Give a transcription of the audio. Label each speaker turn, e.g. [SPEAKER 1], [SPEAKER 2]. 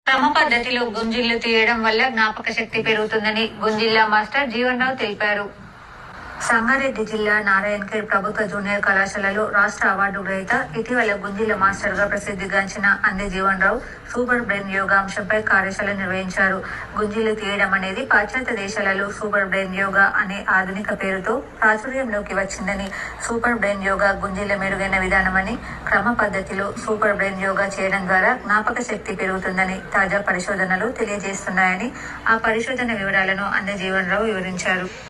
[SPEAKER 1] క్రమ పద్ధతిలో గుంజిళ్లు తీయడం వల్ల జ్ఞాపక శక్తి పెరుగుతుందని గుంజిల్లా మాస్టర్ జీవన్ రావు తెలిపారు సంగారెడ్డి జిల్లా నారాయణఖేడ్ ప్రభుత్వ జూనియర్ కళాశాలలో రాష్ట్ర అవార్డు గ్రహీత ఇటీవల గుంజిల మాస్టర్ గా ప్రసిద్ధిగాంచిన అంది జీవన్ రావు సూపర్ బ్రెయిన్ యోగా అంశంపై కార్యశాల నిర్వహించారు గుంజీలు తీయడం అనేది పాశ్చాత్య దేశాలలో సూపర్ బ్రెయిన్ యోగా అనే ఆధునిక పేరుతో ప్రాచుర్యంలోకి వచ్చిందని సూపర్ బ్రెయిన్ యోగా గుంజీల మెరుగైన విధానమని క్రమ పద్ధతిలో సూపర్ బ్రెయిన్ యోగా చేయడం ద్వారా జ్ఞాపక శక్తి పెరుగుతుందని తాజా పరిశోధనలు తెలియజేస్తున్నాయని ఆ పరిశోధన వివరాలను అంద జీవన్ రావు వివరించారు